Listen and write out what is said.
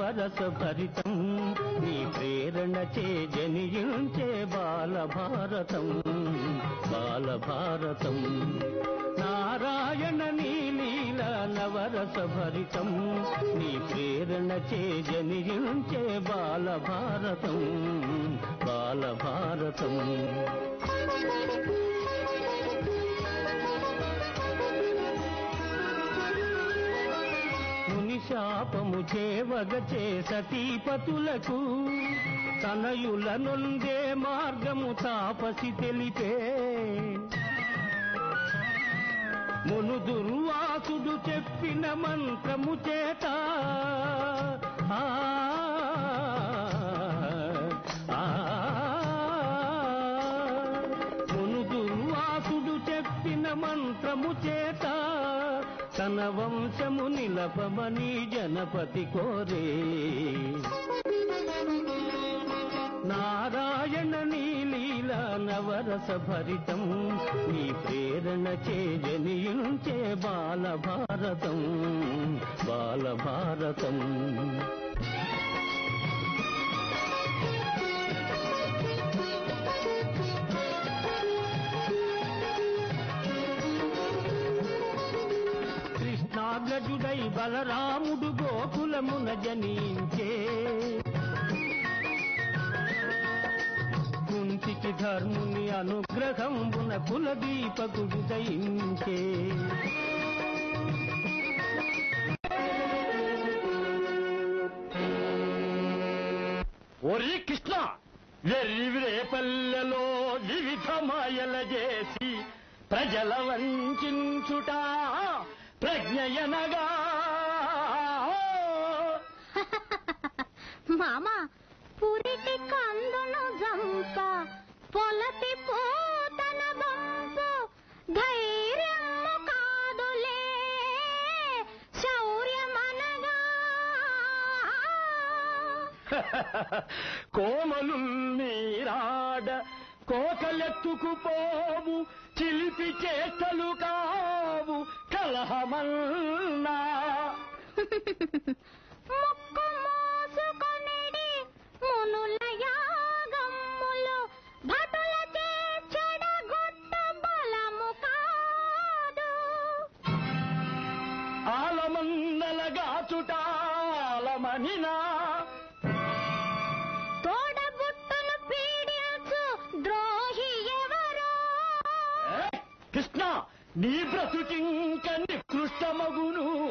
నవరస భరితం నీ ప్రేరణ చే జనియుంచే బాల భారతం బాల భారతం నారాయణ నీలీల నవరస భరితం నీ ప్రేరణ చే జనియుంచే బాల భారతం బాల భారతం ముని శాపము చేవగ చే సతీపతులకు తనయుల నొందే మార్గము తాపసి తెలిపే మును దుర్వాసుడు చెప్పిన మంత్రము చేత ఆ, ఆ, మును దుర్వాసుడు చెప్పిన మంత్రము చేత తన వంశము నిలపమని జనపతి కోరే నారాయణ నీలీల నవరస భరితం నీ ప్రేరణ చేజనియుంచే బాల భారతం బాల భారతం కృష్ణాగ్రజుడై బలరాముడు గోకులమున జనించే కుంతికి ధర్ముని అనుగ్రహంబున కులదీపకుడు దయించే ఒరి కృష్ణ వెర్రి పల్లెలో వివిధ మాయల చేసి ప్రజల వంచుట ప్రజ్ఞయనగా మామ పురిటి కందును జంప పొలతి పోతన బంపు ధైర్యము కాదులే శౌర్యమనగా కోమలు నీరాడ కోకలెత్తుకుపోవు చిలిపి చేష్టలు కావు కలహమన్నా ముక్కు మోసుకొనిడి మునుల యాగమ్ములు భటుల చెడగొట్టు బలము కాదు ఆలమన్నలగాచుటాలమనినా తోడబుట్టును పీడించు ద్రోహి ఎవరో ఏ? కృష్ణ నీ బ్రతుకింక నికృష్టమగును